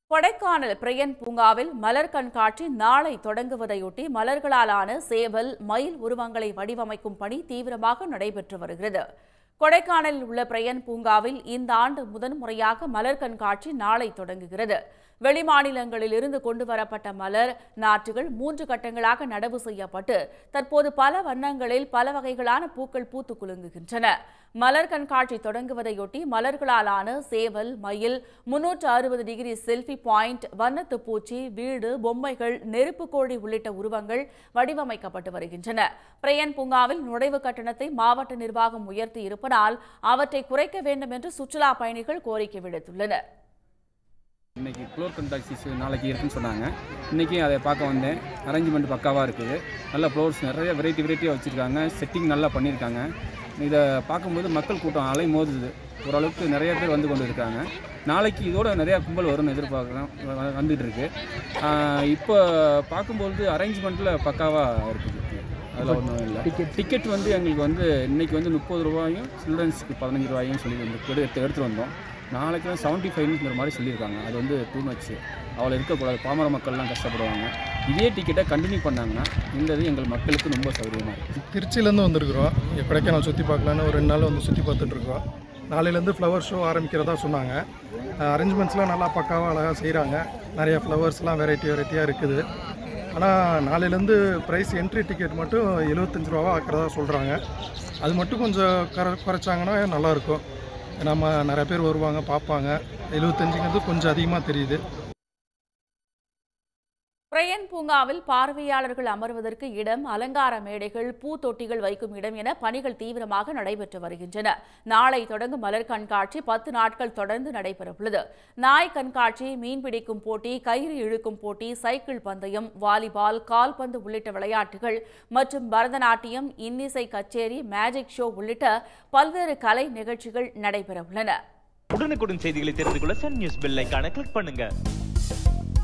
Kodaikanal Brian பூங்காவில் மலர் கண்காட்சி நாளை தொடங்குவதையொட்டி மலர்களாலான சேவல் மயில் உருவங்களை வடிவமைக்கும் பணி தீவிரமாக நடைபெற்று வருகிறது கொடைக்கானலில் உள்ள பிரையன் பூங்காவில் இந்த ஆண்டு முதன்முறையாக மலர் கண்காட்சி நாளை தொடங்குகிறது வெளிமாநிலங்களில் இருந்து கொண்டு வரப்பட்ட மலர் நாற்றுகள் மூன்று கட்டங்களாக நடவு செய்யப்பட்டு தற்போது பல வண்ணங்களில் பல வகைகளான பூக்கள் பூத்து குலுங்குகின்றன மலர் கண்காட்சி தொடங்குவதையொட்டி மலர்களாலான சேவல் மயில் முன்னூற்று அறுபது டிகிரி செல்ஃபி பாயிண்ட் வண்ணத்து பூச்சி வீடு பொம்மைகள் நெருப்பு கோழி உள்ளிட்ட உருவங்கள் வடிவமைக்கப்பட்டு வருகின்றன பிரையன் பூங்காவில் நுழைவு கட்டணத்தை மாவட்ட நிர்வாகம் உயர்த்தி இருப்பதால் அவற்றை குறைக்க வேண்டும் என்று சுற்றுலா பயணிகள் கோரிக்கை விடுத்துள்ளனர் இன்னைக்கு ஃப்ளோர் கண்டாக்சிஸ் நாளைக்கு இருக்குன்னு சொன்னாங்க இன்றைக்கி அதை பார்க்க வந்தேன் அரேஞ்ச்மெண்ட் பக்காவாக இருக்குது நல்ல ஃப்ளோர்ஸ் நிறைய வெரைட்டி வெரைட்டியாக வச்சுருக்காங்க செட்டிங் நல்லா பண்ணியிருக்காங்க இதை பார்க்கும்போது மக்கள் கூட்டம் அலை மோதுது ஓரளவுக்கு நிறைய பேர் வந்து கொண்டு இருக்காங்க நாளைக்கு இதோட நிறையா கும்பல் வரும்னு எதிர்பார்க்குறோம் வ- வந்துட்டு இருக்கு ஆஹ் இப்போ பார்க்கும்போது அரேஞ்ச்மெண்ட்டில் பக்காவாக இருக்குது அதில் ஒன்றும் இல்லை டிக்கெட் டிக்கெட் வந்து எங்களுக்கு வந்து இன்னைக்கு வந்து முப்பது ரூபாயும் சில்ட்ரன்ஸ்க்கு பதினஞ்சு ரூபாயும் சொல்லி வந்து எடுத்து எடுத்துகிட்டு வந்தோம் நாளைக்கு தான் செவன்ட்டி ஃபைவ்ங்கிற மாதிரி சொல்லியிருக்காங்க அது வந்து டூ மச் அவ்வளோ இருக்கக்கூடாது பாமர மக்கள்லாம் கஷ்டப்படுவாங்க இதே டிக்கெட்டை கண்டினியூ பண்ணாங்கன்னா இந்த இது எங்கள் மக்களுக்கு ரொம்ப சௌகரியமாக இருக்குது திருச்சியிலேருந்து வந்திருக்கிறோம் இங்கே கொடைக்கானல் சுற்றி பார்க்கலான்னு ஒரு ரெண்டு நாள் வந்து சுற்றி பார்த்துட்ருக்கோம் நாளையிலேருந்து ஃப்ளவர் ஷோ ஆரம்பிக்கிறதா சொன்னாங்க அரேஞ்ச்மெண்ட்ஸ்லாம் நல்லா பக்காவாக அழகாக செய்கிறாங்க நிறைய ஃப்ளவர்ஸ்லாம் வெரைட்டி வெரைட்டியாக இருக்குது ஆனால் நாளையிலேருந்து ப்ரைஸ் என்ட்ரி டிக்கெட் மட்டும் எழுபத்தஞ்சு ரூபாவா ஆக்கிறதா சொல்கிறாங்க அது மட்டும் கொஞ்சம் கர குறைச்சாங்கன்னா நல்லாயிருக்கும் நம்ம நிறைய பேர் வருவாங்க பார்ப்பாங்க எழுபத்தஞ்சுங்கிறது கொஞ்சம் அதிகமாக தெரியுது பிரையன் பூங்காவில் பார்வையாளர்கள் அமர்வதற்கு இடம் அலங்கார மேடைகள் பூத்தொட்டிகள் வைக்கும் இடம் என பணிகள் தீவிரமாக நடைபெற்று வருகின்றன நாளை தொடங்கும் மலர் கண்காட்சி பத்து நாட்கள் தொடர்ந்து நடைபெறவுள்ளது நாய் கண்காட்சி மீன்பிடிக்கும் போட்டி கயிறு இழுக்கும் போட்டி சைக்கிள் பந்தயம் வாலிபால் கால்பந்து உள்ளிட்ட விளையாட்டுகள் மற்றும் பரதநாட்டியம் இன்னிசை கச்சேரி மேஜிக் ஷோ உள்ளிட்ட பல்வேறு கலை நிகழ்ச்சிகள் நடைபெறவுள்ளன உடனுக்குடன் செய்திகளை தெரிந்து கொள்ள சன் நியூஸ் பெல் ஐகானை கிளிக் பண்ணுங்க